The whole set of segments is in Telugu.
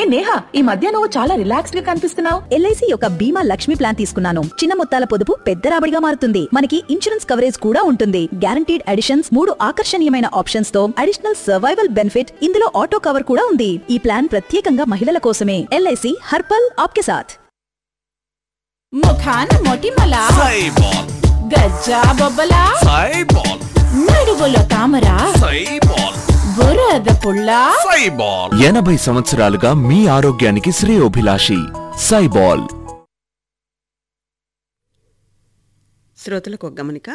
నేహా ఈ మధ్య నువ్వు చాలా రిలాక్స్డ్ గా కనిపిస్తున్నావు ఎల్ఐసి యొక్క బీమా లక్ష్మి ప్లాన్ తీసుకున్నాను చిన్న మొత్తాల పొదుపు పెద్ద రాబడిగా మారుతుంది మనకి ఇన్సూరెన్స్ కవరేజ్ కూడా ఉంటుంది గ్యారంటీడ్ అడిషన్స్ మూడు ఆకర్షణీయమైన ఆప్షన్స్ తో అడిషనల్ సర్వైవల్ బెనిఫిట్ ఇందులో ఆటో కవర్ కూడా ఉంది ఈ ప్లాన్ ప్రత్యేకంగా మహిళల కోసమే ఎల్ఐసి హర్పల్ ఆప్కే సాథ్ ముఖాన మొటిమల సైబాల్ గజ్జా బొబ్బల సైబాల్ నడుగుల తామర సైబాల్ బురద పుల్ల సైబాల్ ఎనభై సంవత్సరాలుగా మీ ఆరోగ్యానికి శ్రేయోభిలాషి సైబాల్ శ్రోతలకు ఒక గమనిక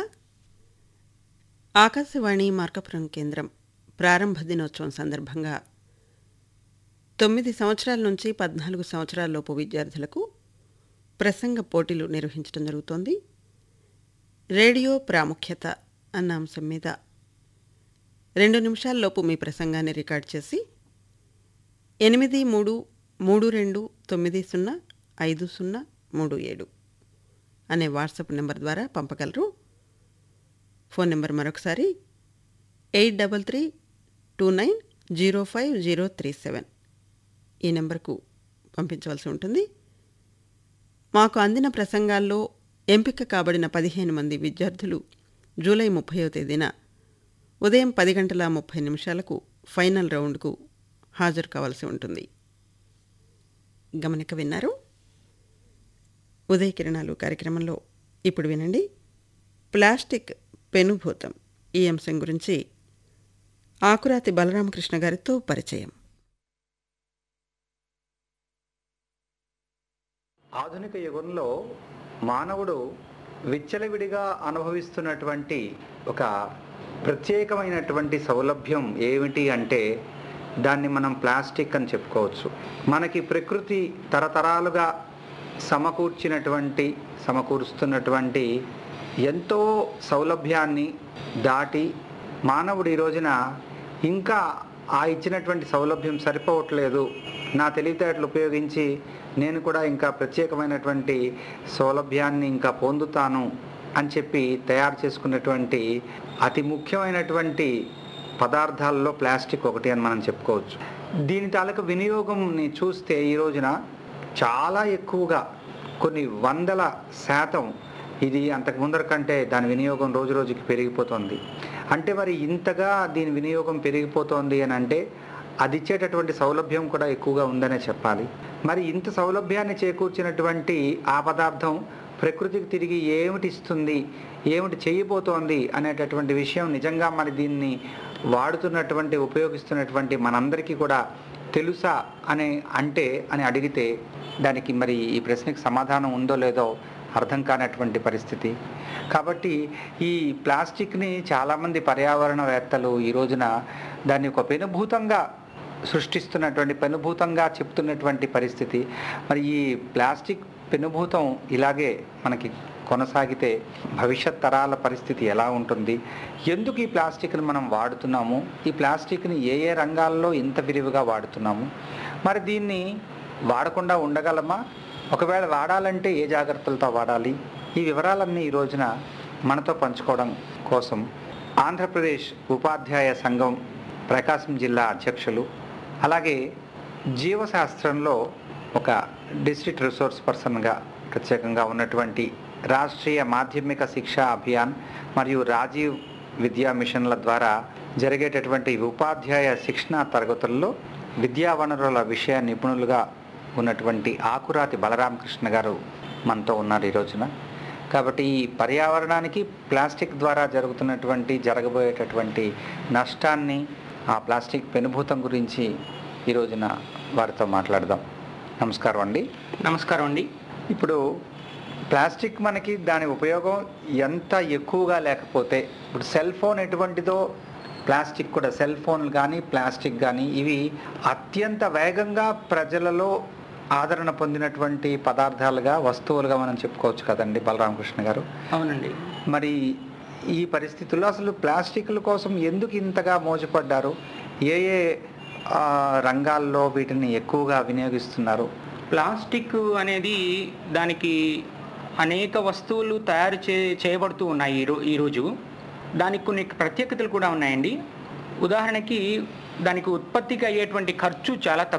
ఆకాశవాణి మార్కపురం కేంద్రం ప్రారంభ దినోత్సవం సందర్భంగా తొమ్మిది సంవత్సరాల నుంచి పద్నాలుగు సంవత్సరాలలోపు విద్యార్థులకు ప్రసంగ పోటీలు నిర్వహించడం జరుగుతోంది రేడియో ప్రాముఖ్యత అన్న అంశం మీద రెండు నిమిషాల్లోపు మీ ప్రసంగాన్ని రికార్డ్ చేసి ఎనిమిది మూడు మూడు రెండు తొమ్మిది సున్నా ఐదు సున్నా మూడు ఏడు అనే వాట్సాప్ నెంబర్ ద్వారా పంపగలరు ఫోన్ నెంబర్ మరొకసారి eight double three two nine zero five zero three seven ఈ నెంబర్కు పంపించవలసి ఉంటుంది మాకు అందిన ప్రసంగాల్లో ఎంపిక కాబడిన పదిహేను మంది విద్యార్థులు జూలై ముప్పైవ తేదీన ఉదయం పది గంటల ముప్పై నిమిషాలకు ఫైనల్ రౌండ్కు హాజరు కావాల్సి ఉంటుంది గమనిక విన్నారు ఉదయ కిరణాలు కార్యక్రమంలో ఇప్పుడు వినండి ప్లాస్టిక్ పెనుభూతం ఈ అంశం గురించి ఆకురాతి బలరామకృష్ణ గారితో పరిచయం ఆధునిక యుగంలో మానవుడు విచ్చలవిడిగా అనుభవిస్తున్నటువంటి ఒక ప్రత్యేకమైనటువంటి సౌలభ్యం ఏమిటి అంటే దాన్ని మనం ప్లాస్టిక్ అని చెప్పుకోవచ్చు మనకి ప్రకృతి తరతరాలుగా సమకూర్చినటువంటి సమకూరుస్తున్నటువంటి ఎంతో సౌలభ్యాన్ని దాటి మానవుడు ఈ రోజున ఇంకా ఆ ఇచ్చినటువంటి సౌలభ్యం సరిపోవట్లేదు నా తెలివితేటలు ఉపయోగించి నేను కూడా ఇంకా ప్రత్యేకమైనటువంటి సౌలభ్యాన్ని ఇంకా పొందుతాను అని చెప్పి తయారు చేసుకున్నటువంటి అతి ముఖ్యమైనటువంటి పదార్థాల్లో ప్లాస్టిక్ ఒకటి అని మనం చెప్పుకోవచ్చు దీని తాలూకు వినియోగంని చూస్తే ఈ రోజున చాలా ఎక్కువగా కొన్ని వందల శాతం ఇది అంతకు ముందర కంటే దాని వినియోగం రోజు రోజుకి పెరిగిపోతుంది అంటే మరి ఇంతగా దీని వినియోగం పెరిగిపోతోంది అని అంటే అది ఇచ్చేటటువంటి సౌలభ్యం కూడా ఎక్కువగా ఉందనే చెప్పాలి మరి ఇంత సౌలభ్యాన్ని చేకూర్చినటువంటి ఆ పదార్థం ప్రకృతికి తిరిగి ఏమిటి ఇస్తుంది ఏమిటి చేయబోతోంది అనేటటువంటి విషయం నిజంగా మరి దీన్ని వాడుతున్నటువంటి ఉపయోగిస్తున్నటువంటి మనందరికీ కూడా తెలుసా అని అంటే అని అడిగితే దానికి మరి ఈ ప్రశ్నకి సమాధానం ఉందో లేదో అర్థం కానటువంటి పరిస్థితి కాబట్టి ఈ ప్లాస్టిక్ని చాలామంది పర్యావరణవేత్తలు ఈ రోజున దాన్ని ఒక పెనుభూతంగా సృష్టిస్తున్నటువంటి పెనుభూతంగా చెప్తున్నటువంటి పరిస్థితి మరి ఈ ప్లాస్టిక్ పెనుభూతం ఇలాగే మనకి కొనసాగితే భవిష్యత్ తరాల పరిస్థితి ఎలా ఉంటుంది ఎందుకు ఈ ప్లాస్టిక్ని మనం వాడుతున్నాము ఈ ప్లాస్టిక్ని ఏ ఏ రంగాల్లో ఇంత విరివిగా వాడుతున్నాము మరి దీన్ని వాడకుండా ఉండగలమా ఒకవేళ వాడాలంటే ఏ జాగ్రత్తలతో వాడాలి ఈ వివరాలన్నీ ఈ రోజున మనతో పంచుకోవడం కోసం ఆంధ్రప్రదేశ్ ఉపాధ్యాయ సంఘం ప్రకాశం జిల్లా అధ్యక్షులు అలాగే జీవశాస్త్రంలో ఒక డిస్ట్రిక్ట్ రిసోర్స్ పర్సన్గా ప్రత్యేకంగా ఉన్నటువంటి రాష్ట్రీయ మాధ్యమిక శిక్షా అభియాన్ మరియు రాజీవ్ విద్యా మిషన్ల ద్వారా జరిగేటటువంటి ఉపాధ్యాయ శిక్షణా తరగతుల్లో విద్యా వనరుల విషయ నిపుణులుగా ఉన్నటువంటి ఆకురాతి బలరామకృష్ణ గారు మనతో ఉన్నారు ఈ రోజున కాబట్టి ఈ పర్యావరణానికి ప్లాస్టిక్ ద్వారా జరుగుతున్నటువంటి జరగబోయేటటువంటి నష్టాన్ని ఆ ప్లాస్టిక్ పెనుభూతం గురించి ఈ రోజున వారితో మాట్లాడదాం నమస్కారం అండి నమస్కారం అండి ఇప్పుడు ప్లాస్టిక్ మనకి దాని ఉపయోగం ఎంత ఎక్కువగా లేకపోతే ఇప్పుడు సెల్ ఫోన్ ఎటువంటిదో ప్లాస్టిక్ కూడా సెల్ ఫోన్లు కానీ ప్లాస్టిక్ కానీ ఇవి అత్యంత వేగంగా ప్రజలలో ఆదరణ పొందినటువంటి పదార్థాలుగా వస్తువులుగా మనం చెప్పుకోవచ్చు కదండి బలరామకృష్ణ గారు అవునండి మరి ఈ పరిస్థితుల్లో అసలు ప్లాస్టిక్ల కోసం ఎందుకు ఇంతగా మోజపడ్డారు ఏ ఏ ఆ, రంగాల్లో వీటిని ఎక్కువగా వినియోగిస్తున్నారు ప్లాస్టిక్ అనేది దానికి అనేక వస్తువులు తయారు చే చేయబడుతూ ఉన్నాయి ఈరో ఈరోజు దానికి కొన్ని ప్రత్యేకతలు కూడా ఉన్నాయండి ఉదాహరణకి దానికి ఉత్పత్తికి అయ్యేటువంటి ఖర్చు చాలా తక్కువ